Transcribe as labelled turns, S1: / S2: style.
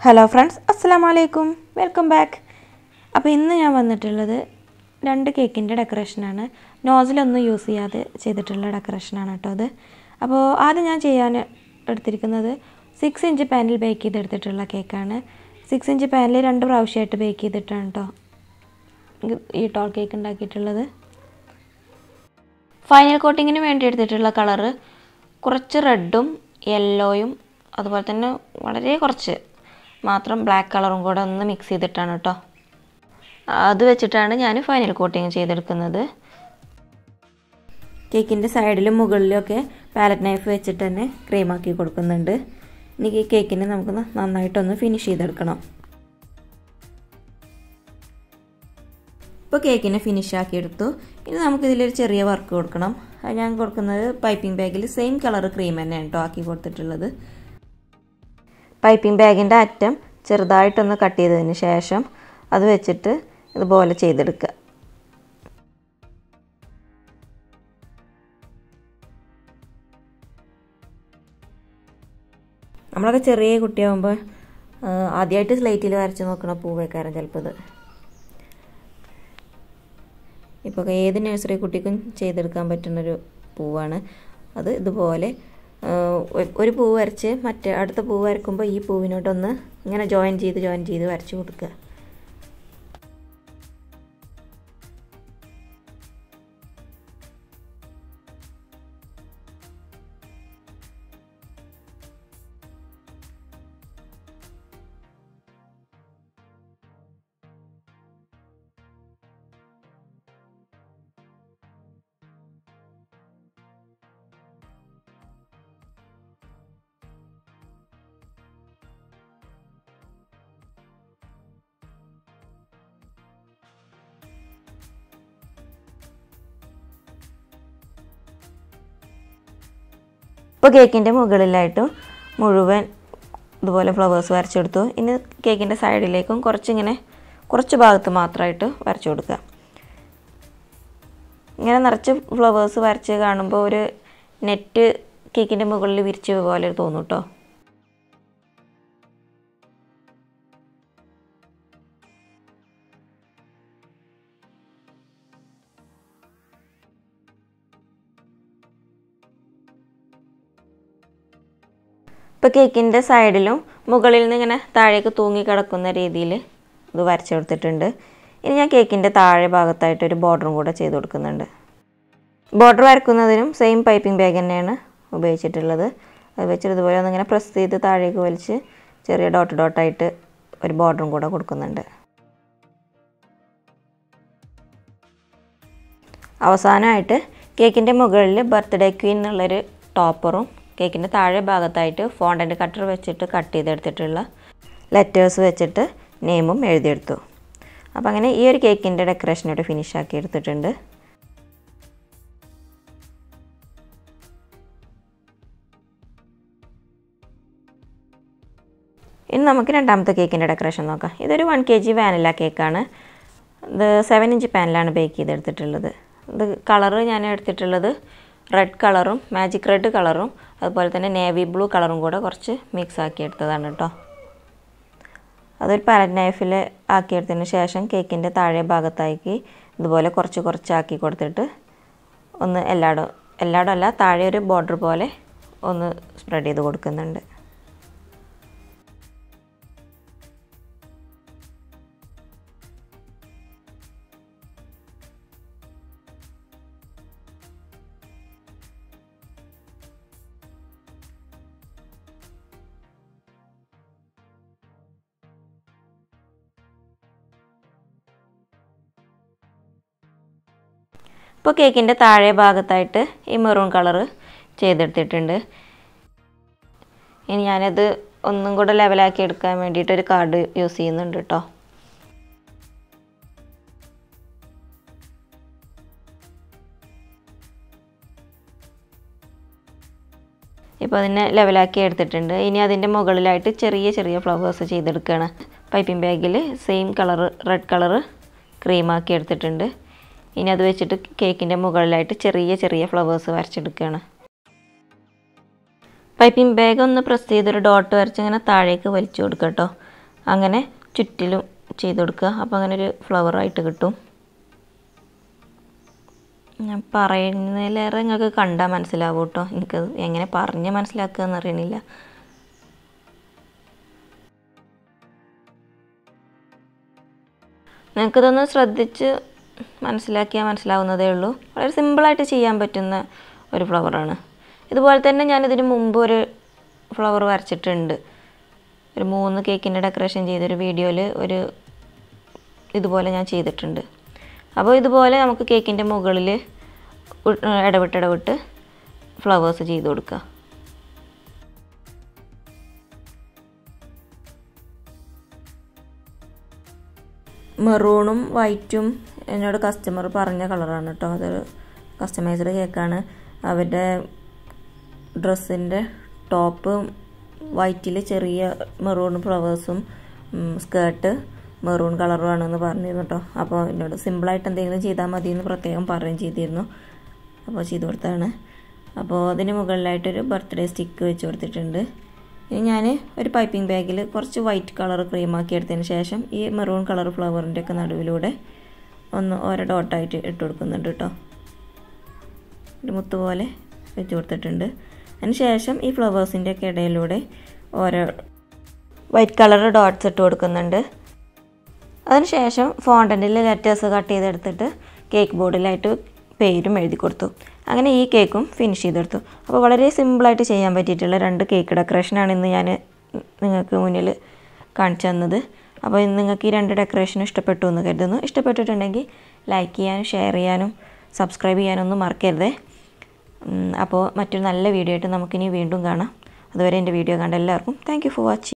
S1: hello friends അസ്സലാമു അലൈക്കും welcome back അപ്പോൾ ഇന്ന് ഞാൻ വന്നിട്ടുള്ളത് രണ്ട് കേക്കിൻ്റെ ഡെക്കറേഷനാണ് നോസിലൊന്നും യൂസ് ചെയ്യാതെ ചെയ്തിട്ടുള്ള ഡെക്കറേഷനാണ് കേട്ടോ അത് അപ്പോൾ ആദ്യം ഞാൻ ചെയ്യാൻ എടുത്തിരിക്കുന്നത് സിക്സ് ഇഞ്ച് പാനിൽ ബേക്ക് ചെയ്തെടുത്തിട്ടുള്ള കേക്കാണ് സിക്സ് ഇഞ്ച് പാനിൽ രണ്ട് പ്രാവശ്യമായിട്ട് ബേക്ക് ചെയ്തിട്ടാണ് കേട്ടോ ഈ ടോൾ കേക്ക് ഉണ്ടാക്കിയിട്ടുള്ളത് ഫൈനൽ കോട്ടിങ്ങിന് വേണ്ടി എടുത്തിട്ടുള്ള കളറ് കുറച്ച് റെഡും യെല്ലോയും അതുപോലെ തന്നെ വളരെ കുറച്ച് മാത്രം ബ്ലാക്ക് കളറും കൂടെ ഒന്ന് മിക്സ് ചെയ്തിട്ടാണ് കേട്ടോ അത് വെച്ചിട്ടാണ് ഞാൻ ഫൈനൽ കോട്ടിങ് ചെയ്തെടുക്കുന്നത് കേക്കിൻ്റെ സൈഡിലും മുകളിലും ഒക്കെ പാലറ്റ് നൈഫ് വെച്ചിട്ട് തന്നെ ക്രീമാക്കി കൊടുക്കുന്നുണ്ട് ഇനി ഈ കേക്കിനെ നമുക്ക് നന്നായിട്ടൊന്ന് ഫിനിഷ് ചെയ്തെടുക്കണം ഇപ്പോൾ കേക്കിനെ ഫിനിഷ് ആക്കിയെടുത്തു ഇനി നമുക്കിതിലൊരു ചെറിയ വർക്ക് കൊടുക്കണം അത് ഞാൻ കൊടുക്കുന്നത് പൈപ്പിംഗ് ബാഗിൽ സെയിം കളർ ക്രീം തന്നെയാണ് കേട്ടോ ആക്കി കൊടുത്തിട്ടുള്ളത് പൈപ്പിംഗ് ബാഗിൻ്റെ അറ്റം ചെറുതായിട്ടൊന്ന് കട്ട് ചെയ്തതിന് ശേഷം അത് വെച്ചിട്ട് ഇതുപോലെ ചെയ്തെടുക്കുക നമ്മളൊക്കെ ചെറിയ കുട്ടിയാകുമ്പോൾ ആദ്യമായിട്ട് സ്ലേറ്റിൽ വരച്ച് നോക്കണ പൂവേക്കാരൻ ചിലപ്പോൾ ഇത് ഇപ്പോൾ ഏത് നഴ്സറി കുട്ടിക്കും ചെയ്തെടുക്കാൻ പറ്റുന്നൊരു പൂവാണ് അത് ഇതുപോലെ ഒരു പൂവ് വരച്ച് മറ്റേ അടുത്ത പൂവ് വരക്കുമ്പോൾ ഈ പൂവിനോട്ടൊന്ന് ഇങ്ങനെ ജോയിൻ ചെയ്ത് ജോയിൻ ചെയ്ത് വരച്ച് കൊടുക്കുക ഇപ്പോൾ കേക്കിൻ്റെ മുകളിലായിട്ടും മുഴുവൻ ഇതുപോലെ ഫ്ലവേഴ്സ് വരച്ചെടുത്തു ഇനി കേക്കിൻ്റെ സൈഡിലേക്കും കുറച്ചിങ്ങനെ കുറച്ച് ഭാഗത്ത് മാത്രമായിട്ട് വരച്ചു കൊടുക്കുക ഇങ്ങനെ നിറച്ച് ഫ്ലവേഴ്സ് വരച്ച് കാണുമ്പോൾ ഒരു നെറ്റ് കേക്കിൻ്റെ മുകളിൽ വിരിച്ച പോലെ തോന്നും കേട്ടോ ഇപ്പോൾ കേക്കിൻ്റെ സൈഡിലും മുകളിൽ നിന്ന് ഇങ്ങനെ താഴേക്ക് തൂങ്ങി കിടക്കുന്ന രീതിയിൽ ഇത് വരച്ചു കൊടുത്തിട്ടുണ്ട് ഇനി ഞാൻ കേക്കിൻ്റെ താഴെ ഭാഗത്തായിട്ട് ഒരു ബോർഡറും കൂടെ ചെയ്ത് കൊടുക്കുന്നുണ്ട് ബോർഡർ വരക്കുന്നതിനും സെയിം പൈപ്പിംഗ് ബാഗ് തന്നെയാണ് ഉപയോഗിച്ചിട്ടുള്ളത് അത് വെച്ചിട്ട് ഇതുപോലെ ഒന്നിങ്ങനെ പ്രസ് ചെയ്ത് താഴേക്ക് വലിച്ച് ചെറിയ ഡോട്ട് ഡോട്ടായിട്ട് ഒരു ബോർഡറും കൂടെ കൊടുക്കുന്നുണ്ട് അവസാനമായിട്ട് കേക്കിൻ്റെ മുകളിൽ ബർത്ത്ഡേ ക്വീൻ എന്നുള്ളൊരു ടോപ്പറും കേക്കിൻ്റെ താഴെ ഭാഗത്തായിട്ട് ഫോണ്ടൻ്റ് കട്ടർ വെച്ചിട്ട് കട്ട് ചെയ്തെടുത്തിട്ടുള്ള ലെറ്റേഴ്സ് വെച്ചിട്ട് നെയിമും എഴുതിയെടുത്തു അപ്പോൾ അങ്ങനെ ഈ ഒരു കേക്കിൻ്റെ ഡെക്കറേഷനോട് ഫിനിഷ് ആക്കി എടുത്തിട്ടുണ്ട് ഇനി നമുക്ക് രണ്ടാമത്തെ കേക്കിൻ്റെ ഡെക്കറേഷൻ നോക്കാം ഇതൊരു വൺ കെ ജി വാനില കേക്കാണ് ഇത് സെവൻ ഇഞ്ച് പാനിലാണ് ബേക്ക് ചെയ്തെടുത്തിട്ടുള്ളത് ഇത് കളറ് ഞാൻ എടുത്തിട്ടുള്ളത് റെഡ് കളറും മാജിക് റെഡ് കളറും അതുപോലെ തന്നെ നേവി ബ്ലൂ കളറും കൂടെ കുറച്ച് മിക്സ് ആക്കി എടുത്തതാണ് കേട്ടോ അതൊരു പാലറ്റ് നൈഫിൽ ആക്കിയെടുത്തതിന് ശേഷം കേക്കിൻ്റെ താഴെ ഭാഗത്താക്കി ഇതുപോലെ കുറച്ച് കുറച്ചാക്കി കൊടുത്തിട്ട് ഒന്ന് എല്ലായിടും എല്ലായിടും അല്ല താഴെ ഒരു ബോർഡർ പോലെ ഒന്ന് സ്പ്രെഡ് ചെയ്ത് കൊടുക്കുന്നുണ്ട് ഇപ്പോൾ കേക്കിൻ്റെ താഴെ ഭാഗത്തായിട്ട് ഈ മെറൂൺ കളറ് ചെയ്തെടുത്തിട്ടുണ്ട് ഇനി ഞാനത് ഒന്നും കൂടെ ലെവലാക്കി എടുക്കാൻ വേണ്ടിയിട്ട് ഒരു കാർഡ് യൂസ് ചെയ്യുന്നുണ്ട് കേട്ടോ ഇപ്പോൾ അതിനെ ലെവലാക്കി എടുത്തിട്ടുണ്ട് ഇനി അതിൻ്റെ മുകളിലായിട്ട് ചെറിയ ചെറിയ ഫ്ലവേഴ്സ് ചെയ്തെടുക്കുകയാണ് പൈപ്പിംഗ് ബാഗിൽ സെയിം കളറ് റെഡ് കളറ് ക്രീമാക്കി എടുത്തിട്ടുണ്ട് ഇനി അത് വെച്ചിട്ട് കേക്കിൻ്റെ മുകളിലായിട്ട് ചെറിയ ചെറിയ ഫ്ലവേഴ്സ് വരച്ചെടുക്കുകയാണ് പൈപ്പിംഗ് ബാഗ് ഒന്ന് പ്രസ് ചെയ്തൊരു ഡോട്ട് വരച്ച് ഇങ്ങനെ താഴേക്ക് വലിച്ചു കൊടുക്കുക കേട്ടോ അങ്ങനെ ചുറ്റിലും ചെയ്ത് കൊടുക്കുക അപ്പോൾ അങ്ങനെ ഒരു ഫ്ലവറായിട്ട് കിട്ടും ഞാൻ പറയുന്നതിലേറെ നിങ്ങൾക്ക് കണ്ടാൽ മനസ്സിലാവും കേട്ടോ എനിക്ക് എങ്ങനെ പറഞ്ഞ് മനസ്സിലാക്കുക എന്നറിയണില്ല നിങ്ങൾക്കിതൊന്ന് ശ്രദ്ധിച്ച് മനസ്സിലാക്കിയാൽ മനസ്സിലാവുന്നതേ ഉള്ളൂ വളരെ സിമ്പിളായിട്ട് ചെയ്യാൻ പറ്റുന്ന ഒരു ഫ്ലവറാണ് ഇതുപോലെ തന്നെ ഞാനിതിന് മുമ്പ് ഒരു ഫ്ലവർ വരച്ചിട്ടുണ്ട് ഒരു മൂന്ന് കേക്കിൻ്റെ ഡെക്കറേഷൻ ചെയ്തൊരു വീഡിയോയിൽ ഒരു ഇതുപോലെ ഞാൻ ചെയ്തിട്ടുണ്ട് അപ്പോൾ ഇതുപോലെ നമുക്ക് കേക്കിൻ്റെ മുകളിൽ ഉ- ഇടവിട്ട് ഇടവിട്ട് ഫ്ലവേഴ്സ് ചെയ്ത് കൊടുക്കുക മെറൂണും വൈറ്റും എന്നോട് കസ്റ്റമർ പറഞ്ഞ കളറാണ് കേട്ടോ അത് കസ്റ്റമൈസ്ഡ് കേക്കാണ് അവരുടെ ഡ്രസ്സിൻ്റെ ടോപ്പ് വൈറ്റിൽ ചെറിയ മെറൂൺ ഫ്ലവേഴ്സും സ്കേർട്ട് മെറൂൺ കളറും ആണെന്ന് പറഞ്ഞിരുന്നു കേട്ടോ അപ്പോൾ എന്നോട് സിമ്പിളായിട്ട് എന്തെങ്കിലും ചെയ്താൽ മതി എന്ന് പ്രത്യേകം പറയുകയും ചെയ്തിരുന്നു അപ്പോൾ ചെയ്ത് കൊടുത്താണ് അപ്പോൾ അതിന് മുകളിലായിട്ടൊരു ബർത്ത്ഡേ സ്റ്റിക്ക് വെച്ച് കൊടുത്തിട്ടുണ്ട് ഇനി ഞാൻ ഒരു പൈപ്പിംഗ് ബാഗിൽ കുറച്ച് വൈറ്റ് കളർ ക്രീമാക്കി എടുത്തതിന് ശേഷം ഈ മെറൂൺ കളർ ഫ്ലവറിൻ്റെ ഒക്കെ നടുവിലൂടെ ഒന്ന് ഓരോ ഡോട്ടായിട്ട് ഇട്ട് കൊടുക്കുന്നുണ്ട് കേട്ടോ ഒരു മുത്ത് പോലെ വെച്ച് കൊടുത്തിട്ടുണ്ട് അതിന് ശേഷം ഈ ഫ്ലവേഴ്സിൻ്റെ ഒക്കെ ഇടയിലൂടെ ഓരോ വൈറ്റ് കളർ ഡോട്ട്സ് ഇട്ട് കൊടുക്കുന്നുണ്ട് അതിനുശേഷം ഫോണ്ടൻറ്റിൽ ലെറ്റേഴ്സ് കട്ട് ചെയ്തെടുത്തിട്ട് കേക്ക് ബോർഡിലായിട്ട് പേരും എഴുതി കൊടുത്തു അങ്ങനെ ഈ കേക്കും ഫിനിഷ് ചെയ്തെടുത്തു അപ്പോൾ വളരെ സിമ്പിളായിട്ട് ചെയ്യാൻ പറ്റിയിട്ടുള്ള രണ്ട് കേക്ക് ഡെക്കറേഷനാണ് ഇന്ന് ഞാൻ നിങ്ങൾക്ക് മുന്നിൽ കാണിച്ചു തന്നത് അപ്പോൾ ഇന്ന് നിങ്ങൾക്ക് ഈ രണ്ട് ഡെക്കറേഷനും ഇഷ്ടപ്പെട്ടു എന്ന് കരുതുന്നു ഇഷ്ടപ്പെട്ടിട്ടുണ്ടെങ്കിൽ ലൈക്ക് ചെയ്യാനും ഷെയർ ചെയ്യാനും സബ്സ്ക്രൈബ് ചെയ്യാനൊന്നും മറക്കരുതേ ഉം, അപ്പോൾ മറ്റൊരു നല്ല വീഡിയോ ആയിട്ട് നമുക്കിനി വീണ്ടും കാണാം അതുവരെ എൻ്റെ വീഡിയോ കണ്ട എല്ലാവർക്കും താങ്ക് യു ഫോർ വാച്ചിങ്